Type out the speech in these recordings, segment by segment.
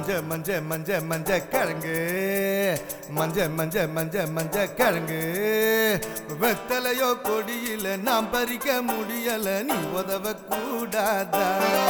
மஞ்ச மஞ்ச மஞ்ச மஞ்ச கிழங்கு மஞ்ச மஞ்ச மஞ்ச மஞ்ச கிழங்கு வெத்தலையோ கொடியில நாம் பறிக்க முடியல நீ உதவ கூடாதா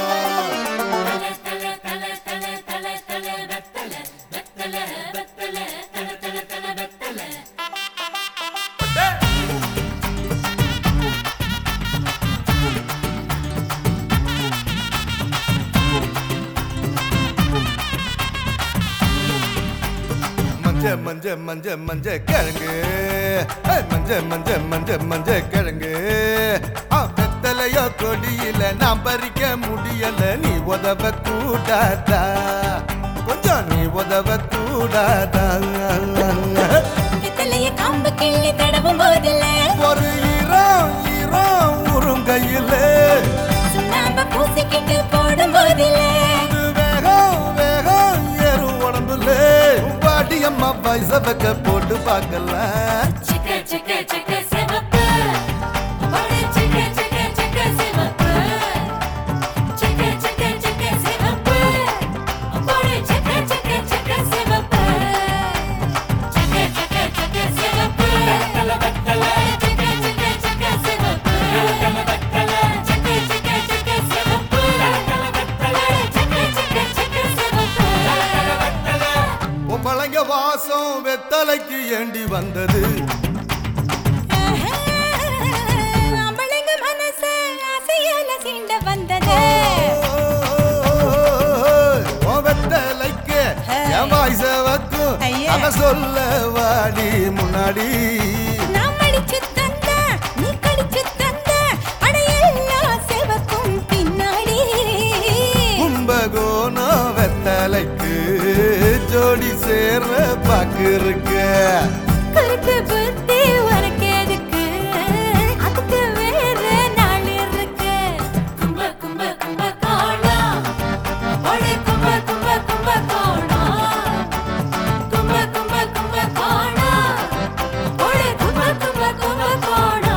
மஞ்ச மஞ்ச மஞ்ச மஞ்ச கிழங்கு ஏய், மஞ்ச மஞ்ச மஞ்ச மஞ்ச கிழங்கு ஆ, வெத்தலையோ கொடியில நாம் பறிக்க முடியல நீ உதவ கூடாதா கொஞ்சம் நீ உதவ கூடாதா வெத்தலைய காம்பு கிள்ளி தடவும் போதில்ல ஒரு ஈரம் ஈரம் உருங்கையில சுண்ணாம்ப பூசிக்கிட்டு போடும் போதில்ல வேகம் வேகம் ஏறும் உடம்புல பாட்டி அம்மா பைச வைக்க போட்டு பார்க்கலாம் சிக்க சிக்க சிக்க சிவப்பு ஒரு சிக்க சிக்க சிக்க சிவப்பு சிக்க சிக்க சிக்க சிவப்பு ஒரு சிக்க சிக்க சிக்க சிவப்பு சிக்க சிக்க சிக்க சிவப்பு வெத்தல வெத்தல சிக்க சிக்க சிக்க சிவப்பு வெத்தல வெத்தல சிக்க சிக்க சிக்க சிவப்பு வெத்தல வெத்தல சிக்க சிக்க சிக்க சிவப்பு வெத்தல வெத்தல பொம்பளைங்க வாசம் வெத்தலைக்கு ஏண்டி வந்தது அம்பளைங்க மனசு ஆசையால சீண்ட வந்தது ஓ வெத்தலைக்கு என் வாய்ஸ வைக்கும் ஐயே. அத சொல்ல வாடி முன்னாடி நாம் அடிச்சு தந்த நீ கடிச்சு தந்த அடையெல்லாம் செவக்கும் பின்னாடி கும்பகோணம் வெத்தலைக்கு ஜோடி சேர பாக்கு இருக்க குறுக்கு புத்தி உனக்கு எதுக்கு அதுக்கு வேற நாள் இருக்கு கும்ப கும்ப கும்ப கோணா ஒளி கும்ப கும்ப கும்ப கோணா கும்ப கும்ப கும்ப கோணா ஒளி கும்ப கும்ப கும்ப கோணா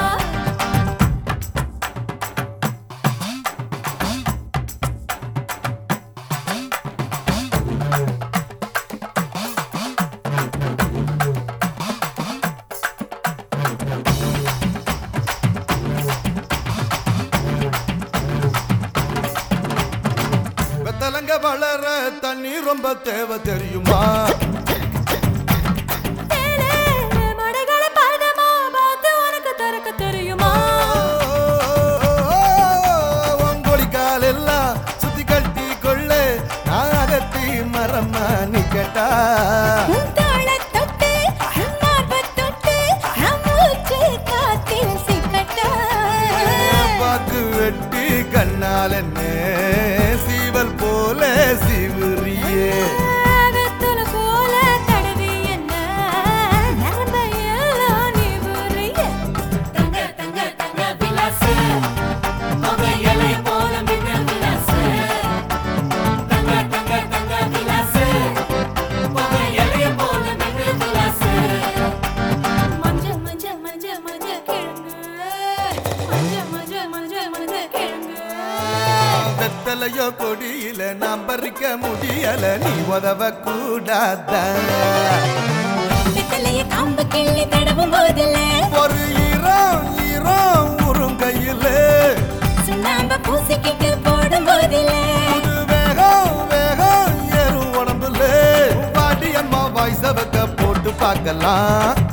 வெத்தலங்க வளர தண்ணி ரொம்ப தேவை தெரியுமா தேனே, மடைகள பாதமா பார்த்து உனக்கு திறக்க தெரியுமா ஒங்கொழி காலெல்லாம் சுத்தி கட்டி கொள்ளு நாகத்தி மரமா நிக்கட்டா உன் தாளத் தொட்டு, உன் மார்பத் தொட்டு, நம் மூச்சு காத்தில் சிக்கட்டா. பாக்கு வெட்டி கண்ணால் என்ன சீவல் போல சிவரியே வெத்தல போல தடவி என்ன, நரம்பையெல்லாம் நீ உரிய. தங்க, தங்க, தங்க விலாசு, மக இலை போல மின்ன விலாசு. தங்க, தங்க, தங்க விலாசு, மக இலை போல மின்ன விலாசு. மஞ்ச மஞ்ச மஞ்ச மஞ்ச கிழங்கு மஞ்ச மஞ்ச மஞ்ச மஞ்ச கிழங்கு வெத்தலையோ கொடியில நாம் பறிக்க முடியல நீ உதவ கூடாதா வெத்தலைய காம்பு கிள்ளி தடவும் போதில்ல ஒரு ஈரம் ஈரம் உருங்கையில சுண்ணாம்ப பூசிக்கிட்டு போடும் போதில்ல புது வேகம் வேகம் ஏறும் உடம்புல பாட்டி அம்மா வாய்ஸ வைக்க போட்டு பார்க்கலாம்